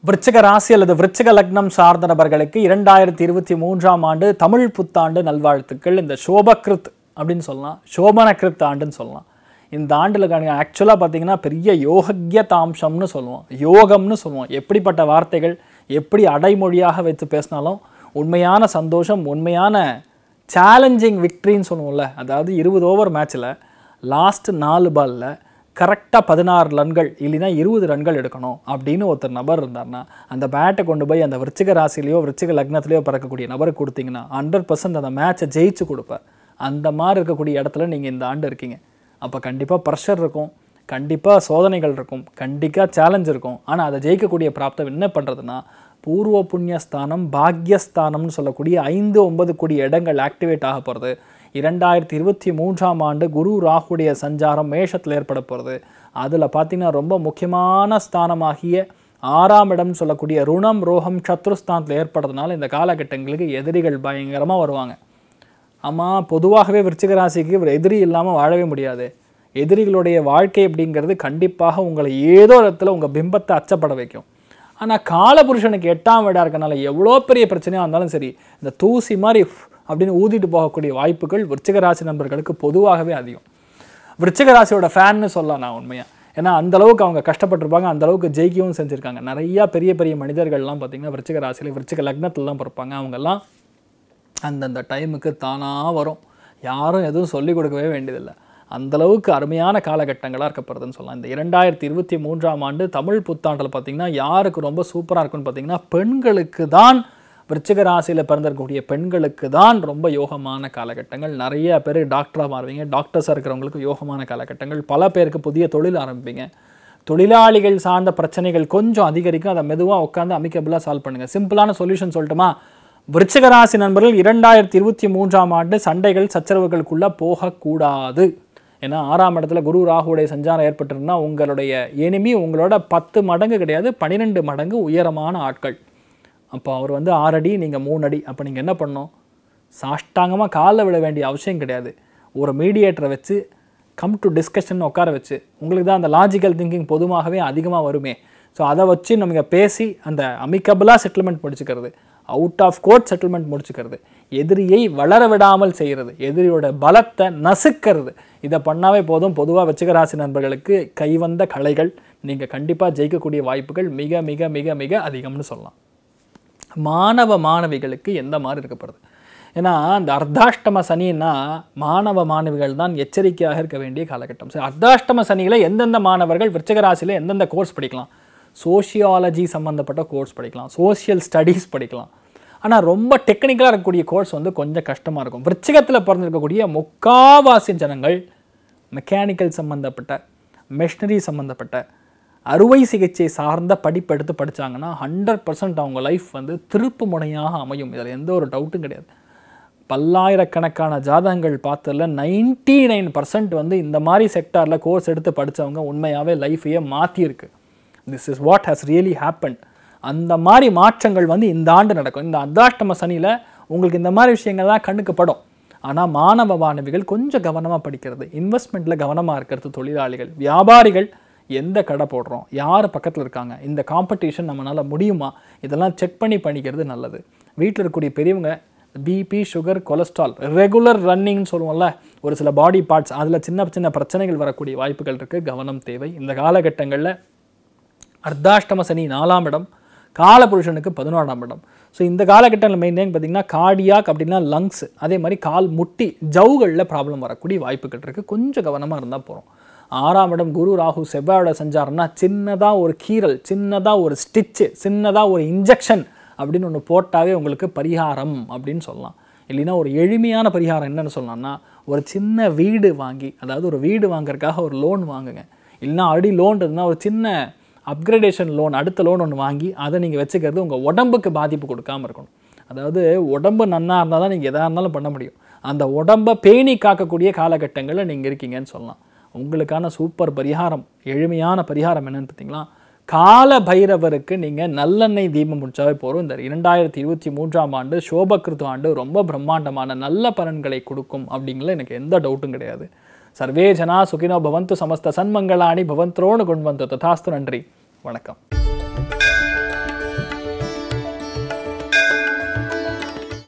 விருச்சிக ராசி அல்லது விருச்சிக லக்னம் சார்ந்த நபர்களுக்கு இரண்டாயிரத்தி இருபத்தி மூன்றாம் ஆண்டு தமிழ் புத்தாண்டு நல்வாழ்த்துக்கள் இந்த சோபகிருத் அப்படின்னு சொல்லலாம் சோபனகிருத் ஆண்டுன்னு சொல்லலாம் இந்த ஆண்டில் ஆக்சுவலாக பார்த்தீங்கன்னா பெரிய யோகக்ய தாம்சம்னு சொல்லுவோம் யோகம்னு சொல்லுவோம் எப்படிப்பட்ட வார்த்தைகள் எப்படி அடைமொழியாக வைத்து பேசினாலும் உண்மையான சந்தோஷம் உண்மையான சேலஞ்சிங் விக்ட்ரின்னு சொல்லுவோம்ல அதாவது இருபது ஓவர் மேட்ச்சில் லாஸ்ட் நாலு பால்ல கரெக்டாக பதினாறு ரன்கள் இல்லைன்னா இருபது ரன்கள் எடுக்கணும் அப்படின்னு ஒருத்தர் நபர் இருந்தார்னா அந்த பேட்டை கொண்டு போய் அந்த விருச்சிக ராசிலையோ விருச்சிக லக்னத்திலையோ பிறக்கக்கூடிய நபருக்கு கொடுத்தீங்கன்னா ஹண்ட்ரட் பர்சன்ட் அந்த மேட்சை ஜெயிச்சு கொடுப்பார் அந்த மாதிரி இருக்கக்கூடிய இடத்துல நீங்கள் இந்த ஆண்டு இருக்கீங்க அப்போ கண்டிப்பாக ப்ரெஷர் இருக்கும் கண்டிப்பாக சோதனைகள் இருக்கும் கண்டிப்பாக சேலஞ்ச் இருக்கும் ஆனால் அதை ஜெயிக்கக்கூடிய பிராப்தம் என்ன பண்ணுறதுன்னா பூர்வ புண்ணியஸ்தானம் பாக்யஸ்தானம்னு சொல்லக்கூடிய ஐந்து ஒன்பது கூடிய இடங்கள் ஆக்டிவேட் ஆக போகிறது இரண்டாயிரத்தி இருபத்தி மூன்றாம் ஆண்டு குரு ராகுடைய சஞ்சாரம் மேஷத்தில் ஏற்பட போகிறது அதில் பார்த்தீங்கன்னா ரொம்ப முக்கியமான ஸ்தானமாகிய ஆறாம் இடம்னு சொல்லக்கூடிய ருணம் ரோகம் சத்ருஸ்தானத்தில் ஏற்படுறதுனால இந்த காலகட்டங்களுக்கு எதிரிகள் பயங்கரமாக வருவாங்க ஆமாம் பொதுவாகவே விருச்சிக ராசிக்கு ஒரு எதிரி இல்லாமல் வாழவே முடியாது எதிரிகளுடைய வாழ்க்கை அப்படிங்கிறது கண்டிப்பாக உங்களை ஏதோ இடத்துல உங்கள் பிம்பத்தை அச்சப்பட வைக்கும் ஆனால் காலபுருஷனுக்கு எட்டாம் வீடாக இருக்கனால எவ்வளோ பெரிய பிரச்சனையாக இருந்தாலும் சரி இந்த தூசி மாதிரி ஃப் அப்படின்னு ஊதிட்டு போகக்கூடிய வாய்ப்புகள் விருச்சிக ராசி நண்பர்களுக்கு பொதுவாகவே அதிகம் விருச்சிக ராசியோட ஃபேன்னு சொல்லலாம் நான் உண்மையாக ஏன்னா அந்த அளவுக்கு அவங்க கஷ்டப்பட்டிருப்பாங்க அந்த அளவுக்கு ஜெயிக்கவும் செஞ்சுருக்காங்க நிறையா பெரிய பெரிய மனிதர்கள்லாம் பார்த்தீங்கன்னா விருச்சிக ராசியில் விருச்சிக லக்னத்துலலாம் பிறப்பாங்க அவங்கெல்லாம் அந்தந்த டைமுக்கு தானாக வரும் யாரும் எதுவும் சொல்லிக் கொடுக்கவே வேண்டியதில்லை அந்த அளவுக்கு அருமையான காலகட்டங்களாக இருக்கப்படுதுன்னு சொல்லலாம் இந்த இரண்டாயிரத்தி இருபத்தி மூன்றாம் ஆண்டு தமிழ் புத்தாண்டில் பார்த்தீங்கன்னா யாருக்கு ரொம்ப சூப்பராக இருக்குன்னு பார்த்தீங்கன்னா பெண்களுக்கு தான் விருச்சிக ராசியில் பிறந்திருக்கக்கூடிய பெண்களுக்கு தான் ரொம்ப யோகமான காலகட்டங்கள் நிறைய பேர் டாக்டராக மாறுவீங்க டாக்டர்ஸாக இருக்கிறவங்களுக்கு யோகமான காலகட்டங்கள் பல பேருக்கு புதிய தொழில் ஆரம்பிப்பீங்க தொழிலாளிகள் சார்ந்த பிரச்சனைகள் கொஞ்சம் அதிகரிக்கும் அதை மெதுவாக உட்காந்து அமிக்கபிளாக சால்வ் பண்ணுங்கள் சிம்பிளான சொல்யூஷன் சொல்லட்டுமா விருச்சிக ராசி நண்பர்கள் இரண்டாயிரத்தி இருபத்தி மூன்றாம் ஆண்டு சண்டைகள் சச்சரவுகளுக்குள்ளே போகக்கூடாது ஏன்னா ஆறாம் இடத்துல குரு ராகுடைய சஞ்சாரம் ஏற்பட்டிருந்தா உங்களுடைய எனிமி உங்களோட பத்து மடங்கு கிடையாது பன்னிரெண்டு மடங்கு உயரமான ஆட்கள் அப்போ அவர் வந்து ஆறு அடி நீங்கள் மூணு அடி அப்போ நீங்கள் என்ன பண்ணணும் சாஷ்டாங்கமாக காலில் விட வேண்டிய அவசியம் கிடையாது ஒரு மீடியேட்டரை வச்சு கம் டு டிஸ்கஷன் உட்கார வச்சு உங்களுக்கு தான் அந்த லாஜிக்கல் திங்கிங் பொதுவாகவே அதிகமாக வருமே ஸோ அதை வச்சு நம்ம பேசி அந்த அமிக்கபிளாக செட்டில்மெண்ட் முடிச்சுக்கிறது அவுட் ஆஃப் கோர்ட் செட்டில்மெண்ட் முடிச்சுக்கிறது எதிரியை வளர விடாமல் செய்கிறது எதிரியோட பலத்தை நசுக்கிறது இதை பண்ணாவே போதும் பொதுவாக வச்சுக்க ராசி நண்பர்களுக்கு கைவந்த கலைகள் நீங்கள் கண்டிப்பாக ஜெயிக்கக்கூடிய வாய்ப்புகள் மிக மிக மிக மிக அதிகம்னு சொல்லலாம் மாணவ மாணவிகளுக்கு எந்த மாதிரி இருக்கப்படுது ஏன்னா அந்த அர்த்தாஷ்டம சனின்னா மாணவ மாணவிகள் தான் எச்சரிக்கையாக இருக்க வேண்டிய காலகட்டம் சரி அர்த்தாஷ்டம சனியில் எந்தெந்த மாணவர்கள் விருச்சிக ராசியில் எந்தெந்த கோர்ஸ் படிக்கலாம் சோஷியாலஜி சம்மந்தப்பட்ட கோர்ஸ் படிக்கலாம் சோஷியல் ஸ்டடீஸ் படிக்கலாம் ஆனால் ரொம்ப டெக்னிக்கலாக இருக்கக்கூடிய கோர்ஸ் வந்து கொஞ்சம் கஷ்டமாக இருக்கும் விருச்சிகத்தில் பிறந்திருக்கக்கூடிய முக்காவாசி ஜனங்கள் மெக்கானிக்கல் சம்மந்தப்பட்ட மெஷினரி சம்மந்தப்பட்ட அறுவை சிகிச்சை சார்ந்த படிப்பு எடுத்து படித்தாங்கன்னா ஹண்ட்ரட் பர்சன்ட் அவங்க லைஃப் வந்து திருப்பு முனையாக அமையும் இதில் எந்த ஒரு டவுட்டும் கிடையாது பல்லாயிரக்கணக்கான ஜாதகங்கள் பார்த்ததில் நைன்டி நைன் பர்சன்ட் வந்து இந்த மாதிரி செக்டாரில் கோர்ஸ் எடுத்து படித்தவங்க உண்மையாகவே லைஃபையே மாற்றியிருக்கு this is what has really happen அந்த மாதிரி மாற்றங்கள் வந்து இந்த ஆண்டு நடக்கும் இந்த அர்த்தாஷ்டம சனியில் உங்களுக்கு இந்த மாதிரி விஷயங்கள்லாம் கண்ணுக்கு படும் ஆனால் மாணவ மாணவிகள் கொஞ்சம் கவனமாக படிக்கிறது இன்வெஸ்ட்மெண்ட்டில் கவனமாக இருக்கிறது தொழிலாளிகள் வியாபாரிகள் எந்த கடை போடுறோம் யார் பக்கத்தில் இருக்காங்க இந்த காம்படிஷன் நம்மளால் முடியுமா இதெல்லாம் செக் பண்ணி பண்ணிக்கிறது நல்லது வீட்டில் இருக்கக்கூடிய பெரியவங்க பிபி சுகர் கொலஸ்ட்ரால் ரெகுலர் ரன்னிங்னு சொல்லுவோம்ல ஒரு சில பாடி பார்ட்ஸ் அதில் சின்ன சின்ன பிரச்சனைகள் வரக்கூடிய வாய்ப்புகள் இருக்குது கவனம் தேவை இந்த காலகட்டங்களில் அர்த்தாஷ்டம சனி நாலாம் இடம் காலபுருஷனுக்கு பதினோராம் இடம் ஸோ இந்த காலகட்டத்தில் மெயின்டைன் பார்த்தீங்கன்னா கார்டியாக் அப்படின்னா லங்ஸ் அதே மாதிரி கால் முட்டி ஜவுகளில் ப்ராப்ளம் வரக்கூடிய வாய்ப்புகள் இருக்குது கொஞ்சம் கவனமாக இருந்தால் போகிறோம் ஆறாம் இடம் குரு ராகு செவ்வாயோட செஞ்சாருன்னா சின்னதாக ஒரு கீரல் சின்னதாக ஒரு ஸ்டிச்சு சின்னதாக ஒரு இன்ஜெக்ஷன் அப்படின்னு ஒன்று போட்டாவே உங்களுக்கு பரிகாரம் அப்படின்னு சொல்லலாம் இல்லைன்னா ஒரு எளிமையான பரிகாரம் என்னன்னு சொல்லலாம்னா ஒரு சின்ன வீடு வாங்கி அதாவது ஒரு வீடு வாங்குறதுக்காக ஒரு லோன் வாங்குங்க இல்லைன்னா ஆல்ரெடி லோன் இருந்தால் ஒரு சின்ன அப்கிரேடேஷன் லோன் அடுத்த லோன் ஒன்று வாங்கி அதை நீங்கள் வச்சுக்கிறது உங்கள் உடம்புக்கு பாதிப்பு கொடுக்காம இருக்கணும் அதாவது உடம்பு நன்னா இருந்தால் தான் நீங்கள் எதாக இருந்தாலும் பண்ண முடியும் அந்த உடம்பை பேணி காக்கக்கூடிய காலகட்டங்களில் நீங்கள் இருக்கீங்கன்னு சொல்லலாம் உங்களுக்கான சூப்பர் பரிகாரம் எளிமையான பரிகாரம் என்னன்னு பார்த்தீங்களா கால பைரவருக்கு நீங்கள் நல்லெண்ணெய் தீபம் முடிச்சாவே போகிறோம் இந்த இரண்டாயிரத்தி இருபத்தி மூன்றாம் ஆண்டு சோபகிருத்து ஆண்டு ரொம்ப பிரம்மாண்டமான நல்ல பலன்களை கொடுக்கும் அப்படிங்கிற எனக்கு எந்த டவுட்டும் கிடையாது சர்வே ஜனா சுகினோ பவந்து சமஸ்த சன்மங்களாணி பவந்தோன்னு கொண்டு வந்து ததாஸ்து நன்றி வணக்கம்